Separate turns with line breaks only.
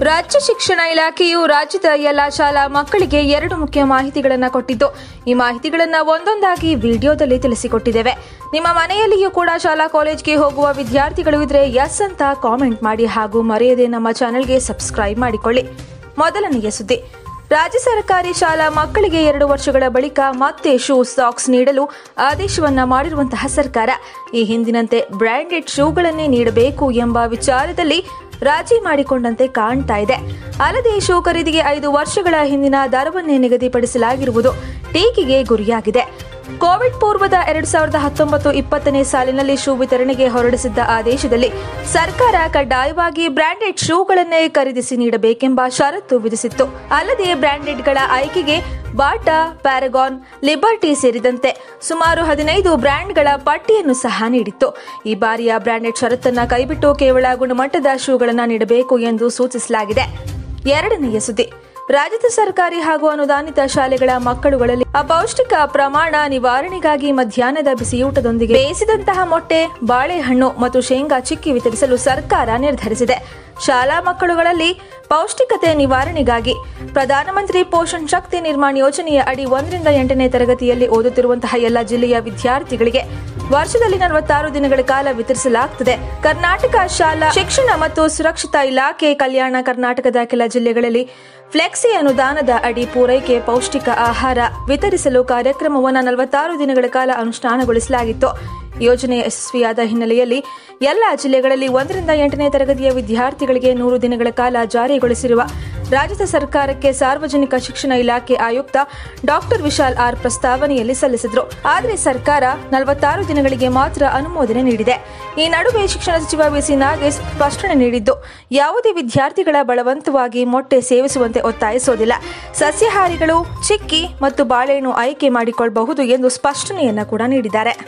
ರಾಜ್ಯ ಶಿಕ್ಷಣ ಇಲಾಖೆಯು ರಾಜ್ಯದ ಎಲ್ಲ ಶಾಲಾ ಮಕ್ಕಳಿಗೆ ಎರಡು ಮುಖ್ಯ ಮಾಹಿತಿಗಳನ್ನು ಕೊಟ್ಟಿದ್ದು ಈ ಮಾಹಿತಿಗಳನ್ನು ಒಂದೊಂದಾಗಿ ವಿಡಿಯೋದಲ್ಲಿ ತಿಳಿಸಿಕೊಟ್ಟಿದ್ದೇವೆ ನಿಮ್ಮ ಮನೆಯಲ್ಲಿಯೂ ಕೂಡ ಶಾಲಾ ಕಾಲೇಜ್ಗೆ ಹೋಗುವ ವಿದ್ಯಾರ್ಥಿಗಳು ಇದ್ರೆ ಎಸ್ ಅಂತ ಕಾಮೆಂಟ್ ಮಾಡಿ ಹಾಗೂ ಮರೆಯದೆ ನಮ್ಮ ಚಾನೆಲ್ಗೆ ಸಬ್ಸ್ಕ್ರೈಬ್ ಮಾಡಿಕೊಳ್ಳಿ ಮೊದಲನೆಯ ಸುದ್ದಿ ರಾಜ್ಯ ಸರ್ಕಾರಿ ಶಾಲಾ ಮಕ್ಕಳಿಗೆ ಎರಡು ವರ್ಷಗಳ ಬಳಿಕ ಮತ್ತೆ ಶೂ ಸಾಕ್ಸ್ ನೀಡಲು ಆದೇಶವನ್ನ ಮಾಡಿರುವಂತಹ ಸರ್ಕಾರ ಈ ಹಿಂದಿನಂತೆ ಬ್ರ್ಯಾಂಡೆಡ್ ಶೂಗಳನ್ನೇ ನೀಡಬೇಕು ಎಂಬ ವಿಚಾರದಲ್ಲಿ ರಾಜಿ ಮಾಡಿಕೊಂಡಂತೆ ಕಾಣ್ತಾ ಇದೆ ಅಲ್ಲದೆ ಶೂ ಖರೀದಿಗೆ ಐದು ವರ್ಷಗಳ ಹಿಂದಿನ ದರವನ್ನೇ ನಿಗದಿಪಡಿಸಲಾಗಿರುವುದು ಟೀಕೆಗೆ ಗುರಿಯಾಗಿದೆ ಕೋವಿಡ್ ಪೂರ್ವದ ಎರಡ್ ಸಾವಿರದ ಹತ್ತೊಂಬತ್ತು ಇಪ್ಪತ್ತನೇ ಸಾಲಿನಲ್ಲಿ ಶೂ ವಿತರಣೆಗೆ ಹೊರಡಿಸಿದ್ದ ಆದೇಶದಲ್ಲಿ ಸರ್ಕಾರ ಕಡ್ಡಾಯವಾಗಿ ಬ್ರಾಂಡೆಡ್ ಶೂಗಳನ್ನೇ ಖರೀದಿಸಿ ನೀಡಬೇಕೆಂಬ ಷರತ್ತು ವಿಧಿಸಿತ್ತು ಅಲ್ಲದೆ ಬ್ರಾಂಡೆಡ್ಗಳ ಆಯ್ಕೆಗೆ ಬಾಟಾ ಪ್ಯಾರಗಾನ್ ಲಿಬರ್ಟಿ ಸೇರಿದಂತೆ ಸುಮಾರು ಹದಿನೈದು ಬ್ರ್ಯಾಂಡ್ಗಳ ಪಟ್ಟಿಯನ್ನು ಸಹ ನೀಡಿತ್ತು ಈ ಬಾರಿಯ ಬ್ರಾಂಡೆಡ್ ಷರತ್ತನ್ನ ಕೈಬಿಟ್ಟು ಕೇವಲ ಗುಣಮಟ್ಟದ ಶೂಗಳನ್ನು ನೀಡಬೇಕು ಎಂದು ಸೂಚಿಸಲಾಗಿದೆ ಎರಡನೆಯ ಸುದ್ದಿ ರಾಜ್ಯದ ಸರ್ಕಾರಿ ಹಾಗೂ ಅನುದಾನಿತ ಶಾಲೆಗಳ ಮಕ್ಕಳುಗಳಲ್ಲಿ ಅಪೌಷ್ಟಿಕ ಪ್ರಮಾಣ ನಿವಾರಣೆಗಾಗಿ ಮಧ್ಯಾಹ್ನದ ಬಿಸಿಯೂಟದೊಂದಿಗೆ ಬೇಯಿಸಿದಂತಹ ಮೊಟ್ಟೆ ಬಾಳೆಹಣ್ಣು ಮತ್ತು ಶೇಂಗಾ ಚಿಕ್ಕಿ ವಿತರಿಸಲು ಸರ್ಕಾರ ನಿರ್ಧರಿಸಿದೆ ಶಾಲಾ ಮಕ್ಕಳುಗಳಲ್ಲಿ ಪೌಷ್ಟಿಕತೆ ನಿವಾರಣೆಗಾಗಿ ಪ್ರಧಾನಮಂತ್ರಿ ಪೋಷಣ್ ಶಕ್ತಿ ನಿರ್ಮಾಣ ಯೋಜನೆಯ ಅಡಿ ಒಂದರಿಂದ ಎಂಟನೇ ತರಗತಿಯಲ್ಲಿ ಓದುತ್ತಿರುವಂತಹ ಎಲ್ಲ ಜಿಲ್ಲೆಯ ವಿದ್ಯಾರ್ಥಿಗಳಿಗೆ ವರ್ಷದಲ್ಲಿ ನಲವತ್ತಾರು ದಿನಗಳ ಕಾಲ ವಿತರಿಸಲಾಗುತ್ತದೆ ಕರ್ನಾಟಕ ಶಾಲಾ ಶಿಕ್ಷಣ ಮತ್ತು ಸುರಕ್ಷತಾ ಇಲಾಖೆ ಕಲ್ಯಾಣ ಕರ್ನಾಟಕದ ಕೆಲ ಜಿಲ್ಲೆಗಳಲ್ಲಿ ಫ್ಲೆಕ್ಸಿ ಅನುದಾನದ ಅಡಿ ಪೂರೈಕೆ ಪೌಷ್ಟಿಕ ಆಹಾರ ವಿತರಿಸಲು ಕಾರ್ಯಕ್ರಮವನ್ನು ನಲವತ್ತಾರು ದಿನಗಳ ಕಾಲ ಅನುಷ್ಠಾನಗೊಳಿಸಲಾಗಿತ್ತು ಯೋಜನೆ ಯಶಸ್ವಿಯಾದ ಹಿನ್ನೆಲೆಯಲ್ಲಿ ಎಲ್ಲ ಜಿಲ್ಲೆಗಳಲ್ಲಿ ಒಂದರಿಂದ ಎಂಟನೇ ತರಗತಿಯ ವಿದ್ಯಾರ್ಥಿಗಳಿಗೆ ನೂರು ದಿನಗಳ ಕಾಲ ಜಾರಿಗೊಳಿಸಿರುವ ರಾಜ್ಯದ ಸರ್ಕಾರಕ್ಕೆ ಸಾರ್ವಜನಿಕ ಶಿಕ್ಷಣ ಇಲಾಖೆ ಆಯುಕ್ತ ಡಾಕ್ಟರ್ ವಿಶಾಲ್ ಆರ್ ಪ್ರಸ್ತಾವನೆಯಲ್ಲಿ ಸಲ್ಲಿಸಿದ್ರು ಆದರೆ ಸರ್ಕಾರ ನಲವತ್ತಾರು ದಿನಗಳಿಗೆ ಮಾತ್ರ ಅನುಮೋದನೆ ನೀಡಿದೆ ಈ ನಡುವೆ ಶಿಕ್ಷಣ ಸಚಿವ ಬಿಸಿ ನಾಗೇಶ್ ಸ್ಪಷ್ಟನೆ ನೀಡಿದ್ದು ಯಾವುದೇ ವಿದ್ಯಾರ್ಥಿಗಳ ಬಲವಂತವಾಗಿ ಮೊಟ್ಟೆ ಸೇವಿಸುವಂತೆ ಒತ್ತಾಯಿಸೋದಿಲ್ಲ ಸಸ್ಯಾಹಾರಿಗಳು ಚಿಕ್ಕಿ ಮತ್ತು ಬಾಳೆಹಣ್ಣು ಆಯ್ಕೆ ಮಾಡಿಕೊಳ್ಳಬಹುದು ಎಂದು ಸ್ಪಷ್ಟನೆಯನ್ನ ಕೂಡ ನೀಡಿದ್ದಾರೆ